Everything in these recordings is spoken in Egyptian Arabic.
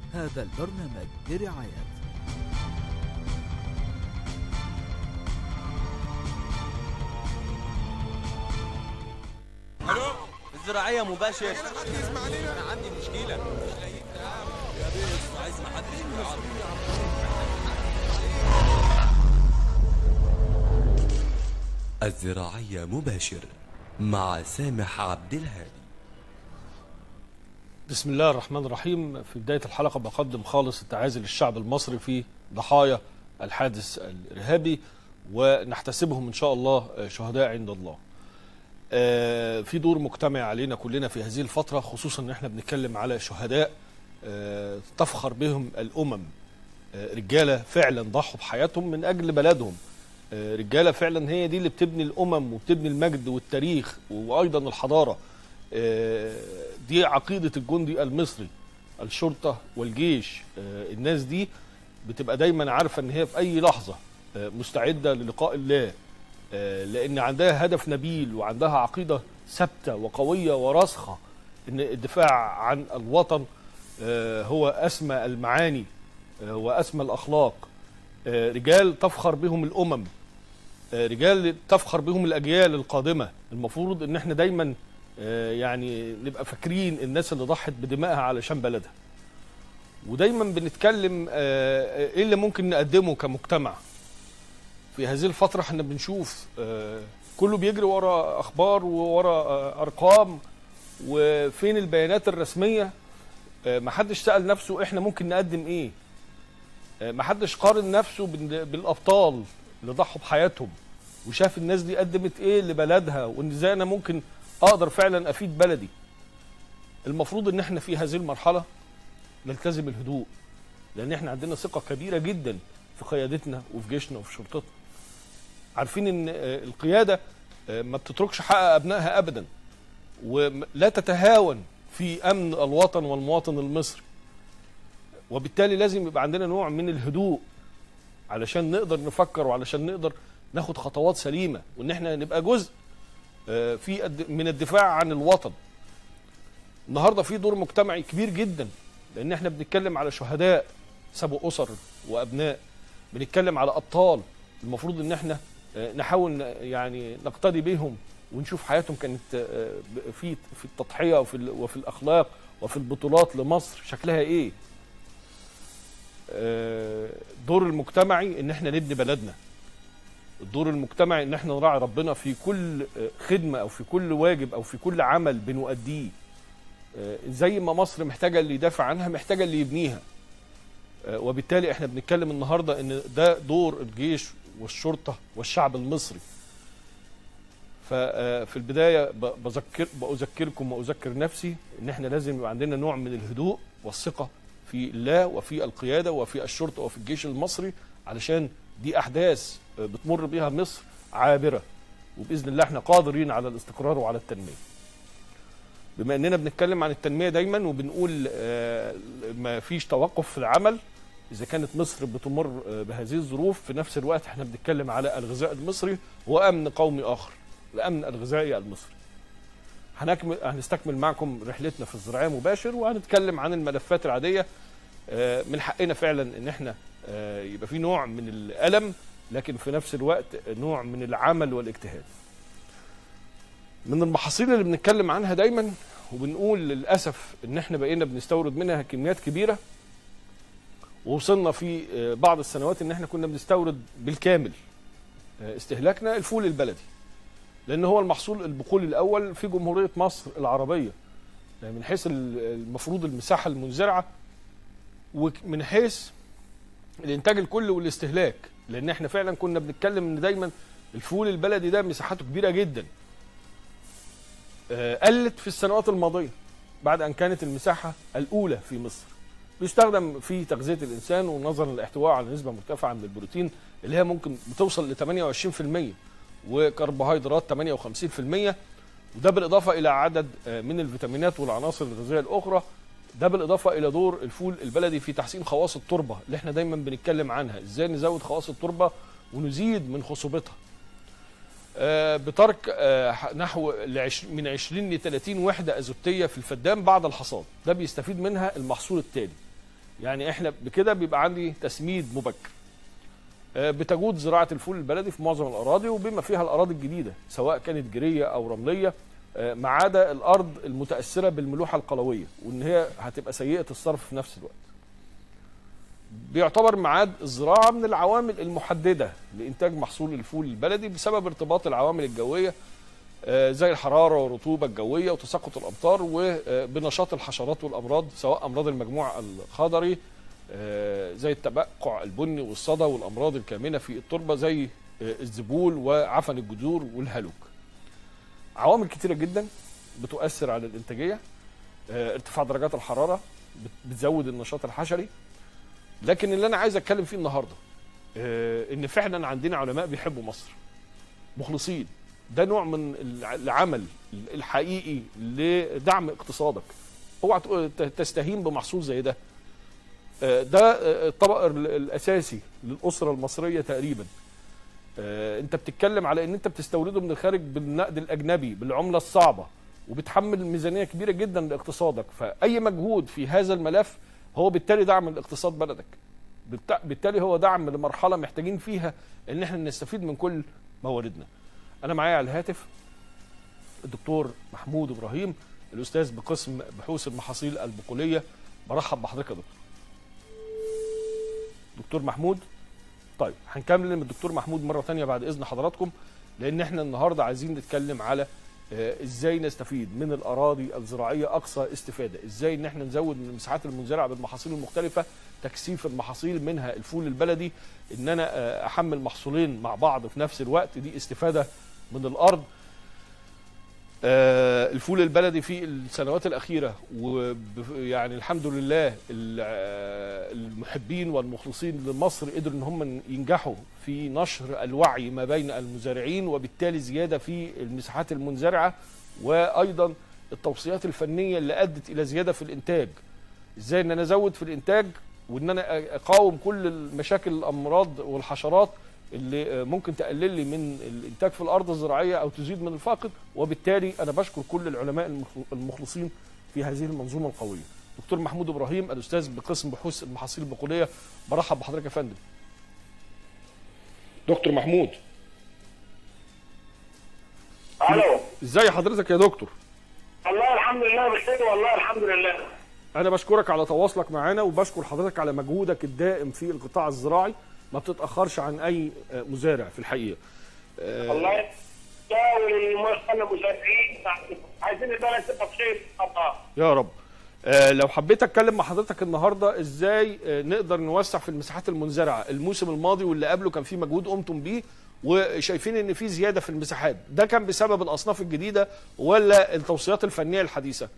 هذا البرنامج برعاية الو الزراعيه مباشر انا عندي مشكله مش لاقي يا بيه عايز ما حدش الزراعية مباشر مع سامح عبد الهادي بسم الله الرحمن الرحيم في بداية الحلقة بقدم خالص التعازي للشعب المصري في ضحايا الحادث الإرهابي ونحتسبهم إن شاء الله شهداء عند الله آه، في دور مجتمع علينا كلنا في هذه الفترة خصوصا ان احنا بنتكلم على شهداء آه، تفخر بهم الأمم آه، رجالة فعلا ضحوا بحياتهم من أجل بلدهم آه، رجالة فعلا هي دي اللي بتبني الأمم وبتبني المجد والتاريخ وأيضا الحضارة آه، دي عقيدة الجندي المصري الشرطة والجيش آه، الناس دي بتبقى دايما عارفة ان هي في أي لحظة آه، مستعدة للقاء الله آه، لان عندها هدف نبيل وعندها عقيده ثابته وقويه وراسخه ان الدفاع عن الوطن آه، هو اسمى المعاني آه، واسمى الاخلاق آه، رجال تفخر بهم الامم آه، رجال تفخر بهم الاجيال القادمه المفروض ان احنا دايما آه، يعني نبقى فاكرين الناس اللي ضحت بدمائها علشان بلدها ودايما بنتكلم آه، ايه اللي ممكن نقدمه كمجتمع في هذه الفترة احنا بنشوف آه، كله بيجري ورا أخبار وورا آه، أرقام وفين البيانات الرسمية آه، محدش سأل نفسه احنا ممكن نقدم ايه آه، محدش قارن نفسه بال- بالأبطال اللي ضحوا بحياتهم وشاف الناس دي قدمت ايه لبلدها وان ازاي انا ممكن اقدر فعلا افيد بلدي المفروض ان احنا في هذه المرحلة نلتزم الهدوء لان احنا عندنا ثقة كبيرة جدا في قيادتنا وفي جيشنا وفي شرطتنا عارفين ان آه، القياده آه، ما بتتركش حق ابنائها ابدا ولا تتهاون في امن الوطن والمواطن المصري وبالتالي لازم يبقى عندنا نوع من الهدوء علشان نقدر نفكر وعلشان نقدر ناخد خطوات سليمه وان احنا نبقى جزء آه، في الد- من الدفاع عن الوطن النهارده في دور مجتمعي كبير جدا لان احنا بنتكلم على شهداء سابوا اسر وابناء بنتكلم على ابطال المفروض ان احنا آه، نحاول ن- يعني نقتدي بهم ونشوف حياتهم كانت آه، ب- في في التضحيه وفي ال- وفي الاخلاق وفي البطولات لمصر شكلها ايه آه، دور المجتمعي ان احنا نبني بلدنا الدور المجتمعي ان احنا نراعي ربنا في كل آه، خدمه او في كل واجب او في كل عمل بنؤديه آه، زي ما مصر محتاجه اللي يدافع عنها محتاجه اللي يبنيها آه، وبالتالي احنا بنتكلم النهارده ان ده دور الجيش والشرطه والشعب المصري ففي البدايه ب- بذكر باذكركم واذكر نفسي ان احنا لازم يبقى عندنا نوع من الهدوء والثقه في الله وفي القياده وفي الشرطه وفي الجيش المصري علشان دي احداث آه، بتمر بها مصر عابره وباذن الله احنا قادرين على الاستقرار وعلى التنميه بما اننا بنتكلم عن التنميه دايما وبنقول آه، ما فيش توقف في العمل اذا كانت مصر بتمر آه، بهذه الظروف في نفس الوقت احنا بنتكلم على الغذاء المصري وامن قومي اخر الامن الغذائي المصري هنكمل هنستكمل معكم رحلتنا في الزراعيه مباشر وهنتكلم عن الملفات العاديه آه، من حقنا فعلا ان احنا آه، يبقى في نوع من الالم لكن في نفس الوقت نوع من العمل والاجتهاد من المحاصيل اللي بنتكلم عنها دايما وبنقول للاسف ان احنا بقينا بنستورد منها كميات كبيره ووصلنا في آه، بعض السنوات ان احنا كنا بنستورد بالكامل آه، استهلاكنا الفول البلدي لان هو المحصول البقولي الاول في جمهوريه مصر العربيه يعني من حيث ال- المفروض المساحه المنزرعه ومن حيث الانتاج الكلي والاستهلاك لان احنا فعلا كنا بنتكلم ان دايما الفول البلدي ده مساحته كبيره جدا آه، قلت في السنوات الماضيه بعد ان كانت المساحه الاولى في مصر بيستخدم في تغذيه الانسان ونظرا للاحتواء على نسبه مرتفعه من البروتين اللي هي ممكن بتوصل ل 28% وكربوهيدرات 58% وده بالاضافه الى عدد آه، من الفيتامينات والعناصر الغذائيه الاخرى ده بالاضافه الى دور الفول البلدي في تحسين خواص التربه اللي احنا دايما بنتكلم عنها ازاي نزود خواص التربه ونزيد من خصوبتها آه، بترك آه، نحو لعش- من 20 ل 30 وحده ازوتيه في الفدان بعد الحصاد ده بيستفيد منها المحصول التالي يعني احنا بكده بيبقى عندي تسميد مبكر آه، بتجود زراعه الفول البلدي في معظم الاراضي وبما فيها الاراضي الجديده سواء كانت جيريه او رمليه آه، ما عدا الارض المتاثره بالملوحه القلويه وان هي هتبقى سيئه الصرف في نفس الوقت. بيعتبر ميعاد الزراعه من العوامل المحدده لانتاج محصول الفول البلدي بسبب ارتباط العوامل الجويه آه، زي الحراره والرطوبه الجويه وتساقط الامطار وبنشاط الحشرات والامراض سواء امراض المجموع الخضري آه، زي التبقع البني والصدى والامراض الكامنه في التربه زي آه، الذبول وعفن الجذور والهلوك. عوامل كتيره جدا بتؤثر على الانتاجيه آه، ارتفاع درجات الحراره بت- بتزود النشاط الحشري لكن اللي انا عايز اتكلم فيه النهارده آه، ان فعلا عندنا علماء بيحبوا مصر مخلصين ده نوع من الع- العمل الحقيقي لدعم اقتصادك اوعى تق- ت- تستهين بمحصول زي ده آه، ده آه، الطبق ال- الاساسي للاسره المصريه تقريبا آه، انت بتتكلم على ان انت بتستورده من الخارج بالنقد الاجنبي بالعمله الصعبه وبتحمل ميزانيه كبيره جدا لاقتصادك فاي مجهود في هذا الملف هو بالتالي دعم لاقتصاد بلدك بالت- بالتالي هو دعم لمرحله محتاجين فيها ان احنا نستفيد من كل مواردنا انا معايا على الهاتف الدكتور محمود ابراهيم الاستاذ بقسم بحوث المحاصيل البقوليه برحب بحضرتك يا دكتور دكتور محمود طيب هنكمل من الدكتور محمود مره تانية بعد اذن حضراتكم لان احنا النهارده عايزين نتكلم على آه، ازاي نستفيد من الاراضي الزراعيه اقصى استفاده ازاي ان احنا نزود من المساحات المنزرعه بالمحاصيل المختلفه تكثيف المحاصيل منها الفول البلدي ان انا آه، احمل محصولين مع بعض في نفس الوقت دي استفاده من الارض آه، الفول البلدي في السنوات الأخيرة ويعني الحمد لله ال- آه، المحبين والمخلصين لمصر قدروا ان هم ينجحوا في نشر الوعي ما بين المزارعين وبالتالي زيادة في المساحات المنزرعة وأيضا التوصيات الفنية اللي أدت إلى زيادة في الإنتاج ازاي ان انا ازود في الانتاج وان انا اقاوم كل المشاكل الامراض والحشرات اللي ممكن تقلل لي من الانتاج في الارض الزراعيه او تزيد من الفاقد وبالتالي انا بشكر كل العلماء المخ- المخلصين في هذه المنظومه القويه. دكتور محمود ابراهيم الاستاذ بقسم بحوث المحاصيل البقوليه برحب بحضرتك يا فندم. دكتور محمود الو ازاي حضرتك يا دكتور؟ والله الحمد لله بخير والله الحمد لله انا بشكرك على تواصلك معنا وبشكر حضرتك على مجهودك الدائم في القطاع الزراعي ما بتتاخرش عن اي آه، مزارع في الحقيقه آه، والله داول المؤسسه المسافرين عايزين البلد تبقى بخير الله يا رب آه، لو حبيت اتكلم مع حضرتك النهارده ازاي آه، نقدر نوسع في المساحات المنزرعه الموسم الماضي واللي قبله كان في مجهود قمتم بيه وشايفين ان في زياده في المساحات ده كان بسبب الاصناف الجديده ولا التوصيات الفنيه الحديثه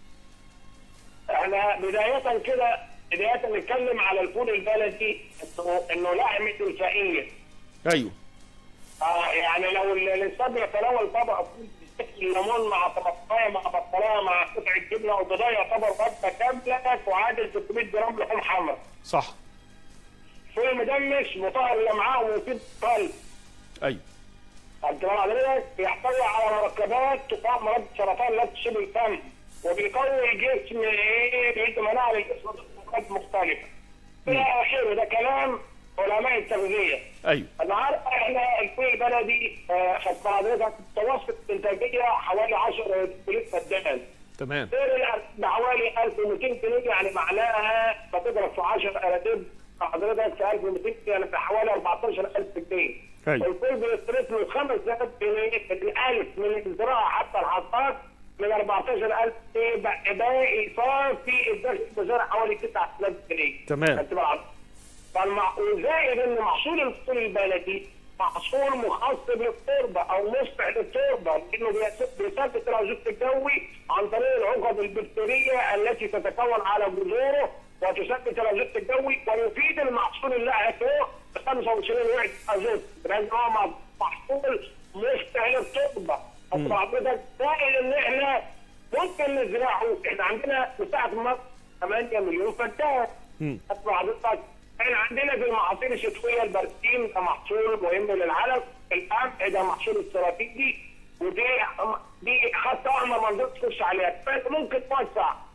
احنا بدايه كده بدايه نتكلم على الفول البلدي انه انه لحمه الفقير ايوه آه يعني لو ال- الانسان يتناول طبق فول بشكل ليمون مع طماطمايه مع بطلايه مع قطعه جبنه او بيضايه يعتبر وجبه كامله تعادل 600 جرام لحوم حمراء صح فول مدمس مطهر الامعاء ومفيد للقلب ايوه الكلام حضرتك بيحتوي على مركبات تقاوم مرض السرطان لا تصيب الفم وبيقوي الجسم ايه بيدي مناعه للجسم ضد امراض مختلفه. الى اخره ده كلام علماء التغذيه. ايوه النهارده احنا الفول البلدي آه، خدت حضرتك متوسط الانتاجيه حوالي 10 كيلو فدان. تمام غير الأرض بحوالي 1200 جنيه يعني معناها بتضرب في 10 أراتب حضرتك في 1200 يعني في حوالي 14000 جنيه. أيوة. الفول بيصرف له 5000 جنيه الألف من الزراعة حتى الحصاد من 14000 جنيه بقى- باقي صافي الدخل المزارع حوالي 9000 جنيه. تمام. خدت بالك؟ فالمع... وزائد ان محصول الفول البلدي محصول مخصص للتربه او مصلح للتربه لانه بيثبت بيثبت العزوف الجوي عن طريق العقد البكتيريه التي تتكون على جذوره وتثبت العزوف الجوي ويفيد المحصول اللاحق فوق ب 25 وحده ازوت لان هو محصول مصلح للتربه طب حضرتك زائد ان احنا ممكن نزرعه احنا عندنا مساحه مصر 8 مليون فدان اسمع حضرتك احنا عندنا في المحاصيل الشتويه البرسيم ده محصول مهم للعلف القمح ده محصول استراتيجي ودي دي خط احمر ما نقدرش تخش عليها فانت ممكن توسع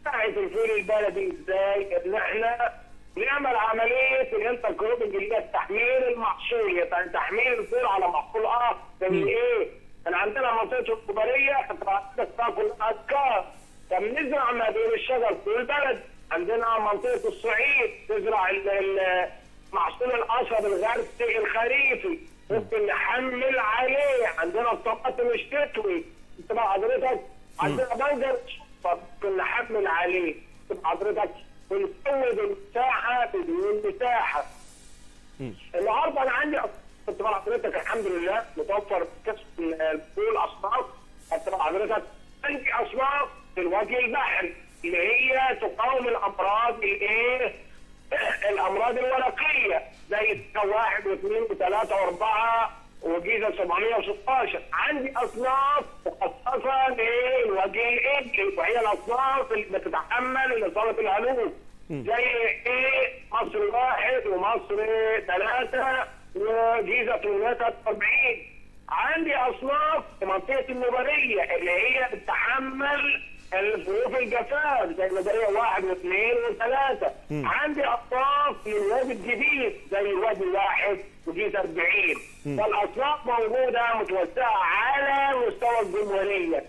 ناحيه الفول البلدي ازاي؟ ان احنا نعمل عمليه الانتر كروبنج اللي هي تحميل المحصول يعني تحميل الفول على محصول اخر زي ايه؟ كان عندنا منطقه الكبريه كانت تاكل افكار كان نزرع ما بين الشجر في البلد عندنا منطقه الصعيد تزرع ال- ال- محصول القصب الغرسي الخريفي ممكن نحمل عليه عندنا الطماطم مش تطوي تبقى حضرتك عندنا بنجر ممكن نحمل عليه تبقى حضرتك بنزود المساحه بدون مساحه النهارده انا عندي كنت مع حضرتك الحمد لله متوفر كشف الفول اصناف كنت مع حضرتك عندي اصناف في الوجه البحري اللي هي تقاوم الامراض الايه؟ الامراض الورقيه زي واحد واثنين وثلاثه واربعه وجيزه 716 عندي اصناف مخصصه للوجه الابلي وهي الاصناف اللي بتتحمل اصابه الهلوك زي ايه مصر واحد ومصر ثلاثه وجيزه 340 عندي اصناف في منطقه النوبريه اللي هي بتتحمل الظروف الجفاف زي المداريه واحد واثنين وثلاثه عندي اصناف للواد الجديد زي الواد الواحد وجيزه 40 فالاصناف موجوده متوزعه على مستوى الجمهوريه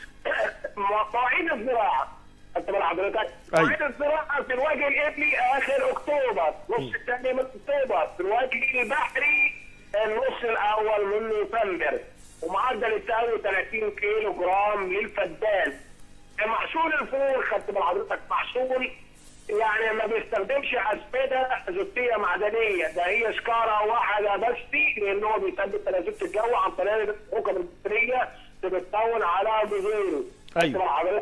مواعيد الزراعه انت بال حضرتك أيوة. مواعيد الزراعه في الوجه الابلي اخر اكتوبر نص الثاني من اكتوبر في الوجه البحري النص الاول من نوفمبر ومعدل التهوي 30 كيلو جرام للفدان محصول الفول خدت بال حضرتك محصول يعني ما بيستخدمش اسمده زوتيه معدنيه ده هي شكاره واحده بس لان هو بيثبت تلازمه الجو عن طريق الركب البكتيريه اللي بتكون على جذوره أيوة. خدت بال حضرتك؟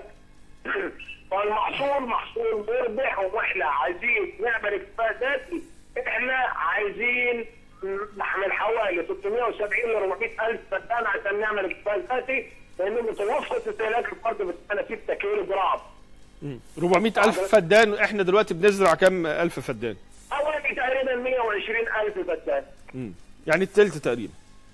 فالمحصول محصول مربح واحنا عايزين نعمل اكتفاء ذاتي احنا عايزين نحمل حوالي 370 ل 400 الف فدان عشان نعمل اكتفاء ذاتي لان متوسط استهلاك الفرد في السنه 6 كيلو جرام 400 ألف فدان احنا دلوقتي بنزرع كام ألف فدان حوالي تقريبا 120 الف فدان مم. يعني التلت تقريبا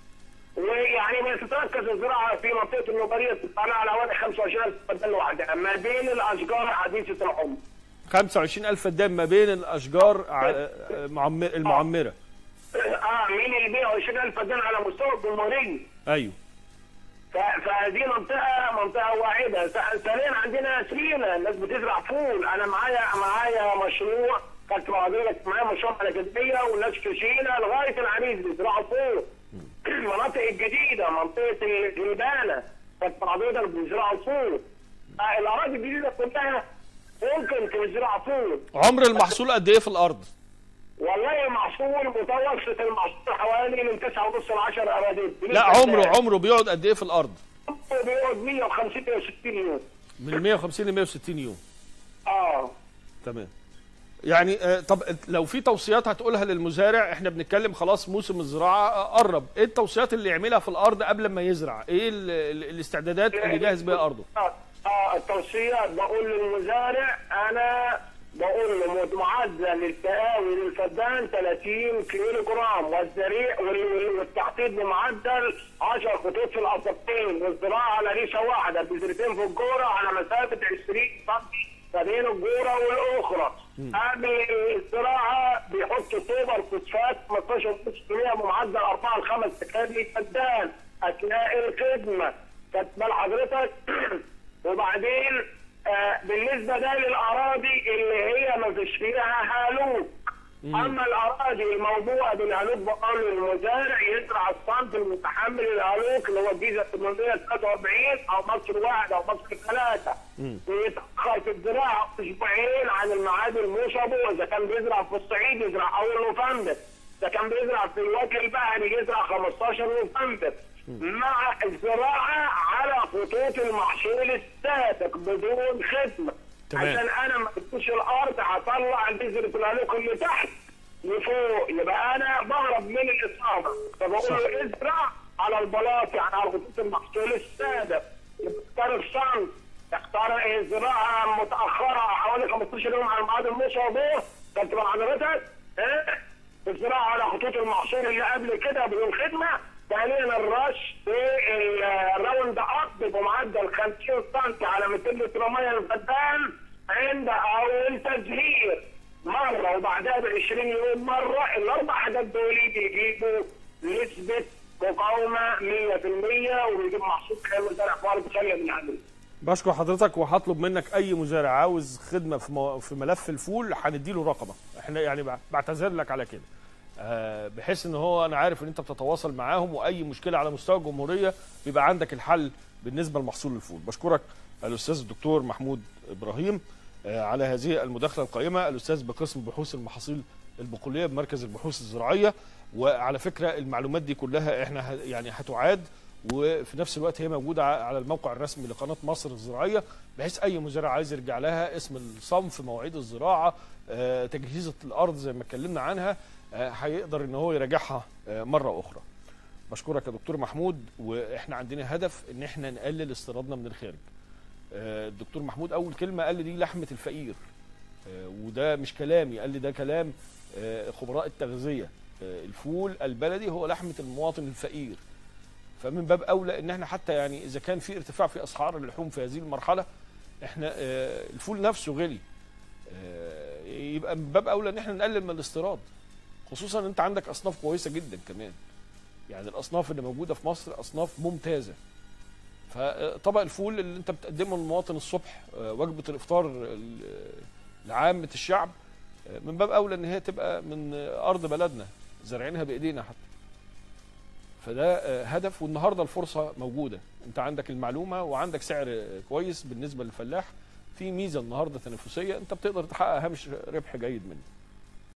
ويعني ما تتركز الزراعه في منطقه النوبريه تطلع على حوالي 25 الف فدان لوحدها ما بين الاشجار حديثه العمر 25 ألف فدان ما بين الأشجار ع- معمر المعمرة اه مين اللي 120 الف فدان على مستوى الجمهوريه أيوه ف- فدي منطقه منطقه واعده ث- ثانيا عندنا سرينا الناس بتزرع فول انا معايا معايا مشروع كنت مع حضرتك معايا مشروع على جديه والناس في سينا لغايه العريس بيزرعوا فول المناطق الجديده منطقه الجلبانه كنت مع حضرتك بيزرعوا فول آه، الاراضي الجديده كلها ممكن تزرع فول عمر المحصول قد إيه في الأرض؟ والله محصول متوسط المحصول حوالي من 9 ونص ل 10 اراضي لا عمره عمره بيقعد قد إيه في الأرض؟ بيقعد 150 160 يوم من 150 ل 160 يوم اه تمام يعني آه، طب لو في توصيات هتقولها للمزارع احنا بنتكلم خلاص موسم الزراعه آه، قرب ايه التوصيات اللي يعملها في الارض قبل ما يزرع ايه ال- ال- الاستعدادات اللي جاهز بيها ارضه اه اه التوصيات بقول للمزارع انا بقول له معدل التقاوي للفدان 30 كيلو جرام والزريع وال- وال- والتحطيط بمعدل 10 خطوط في الاسطين والزراعه على ريشه واحده بذرتين في الجوره على مسافه 20 سم ما بين الجوره والاخرى قبل الزراعه بيحط سوبر فوسفات 15% بمعدل 4 ل 5 كيلو فدان اثناء الخدمه خدت بال حضرتك وبعدين آه بالنسبه ده للاراضي اللي هي ما فيش فيها هالوك اما الاراضي الموضوعه بالهالوك بقول للمزارع يزرع الصنف المتحمل الهالوك اللي هو الجيزه 843 او مصر واحد او مصر ثلاثه ويتاخر في الزراعه اسبوعين عن الميعاد الموسبه اذا كان بيزرع في الصعيد يزرع اول نوفمبر اذا كان بيزرع في الوجه البحري يزرع 15 نوفمبر مع الزراعه على خطوط المحصول السابق بدون خدمه تمام. عشان انا ما ادوش الارض هطلع بذره الهلوك اللي تحت لفوق يبقى انا بهرب من الاصابه فبقول له ازرع على البلاط يعني على خطوط المحصول السابق يختار الصنف يختار الزراعه متاخره حوالي 15 يوم على الميعاد المشابه كنت مع حضرتك ايه الزراعه على خطوط المحصول اللي قبل كده بدون خدمه ثانيا الرش في الراوند اب بمعدل 50 سم على 200 لتر ميه الفدان عند اول تزهير مره وبعدها ب 20 يوم مره الاربع حاجات دول بيجيبوا نسبه مقاومه 100% وبيجيب محصول كامل زرع في ارض خاليه من العدو. بشكر حضرتك وهطلب منك اي مزارع عاوز خدمه في مو... في ملف الفول هنديله رقمه احنا يعني بع- بعتذر لك على كده آه، بحيث ان هو انا عارف ان انت بتتواصل معاهم واي مشكله على مستوى الجمهوريه بيبقى عندك الحل بالنسبه لمحصول الفول بشكرك الاستاذ الدكتور محمود ابراهيم آه، على هذه المداخله القائمه الاستاذ بقسم بحوث المحاصيل البقوليه بمركز البحوث الزراعيه وعلى فكره المعلومات دي كلها احنا ه- يعني هتعاد وفي نفس الوقت هي موجوده ع- على الموقع الرسمي لقناه مصر الزراعيه بحيث اي مزارع عايز يرجع لها اسم الصنف مواعيد الزراعه آه، تجهيزه الارض زي ما اتكلمنا عنها آه، هيقدر ان هو يراجعها آه، مره اخرى بشكرك يا دكتور محمود واحنا عندنا هدف ان احنا نقلل استيرادنا من الخارج آه، الدكتور محمود اول كلمه قال لي دي لحمه الفقير آه، وده مش كلامي قال لي ده كلام آه، خبراء التغذيه آه، الفول البلدي هو لحمه المواطن الفقير فمن باب اولى ان احنا حتى يعني اذا كان في ارتفاع في اسعار اللحوم في هذه المرحله احنا آه، الفول نفسه غلي آه، يبقى من باب اولى ان احنا نقلل من الاستيراد خصوصا ان انت عندك اصناف كويسه جدا كمان يعني الاصناف اللي موجوده في مصر اصناف ممتازه فطبق الفول اللي انت بتقدمه للمواطن الصبح آه، وجبه الافطار ال- لعامه الشعب آه، من باب اولى ان هي تبقى من آه، ارض بلدنا زارعينها بايدينا حتى فده آه، هدف والنهارده الفرصه موجوده انت عندك المعلومه وعندك سعر آه، كويس بالنسبه للفلاح في ميزه النهارده تنافسيه انت بتقدر تحقق هامش ربح جيد منه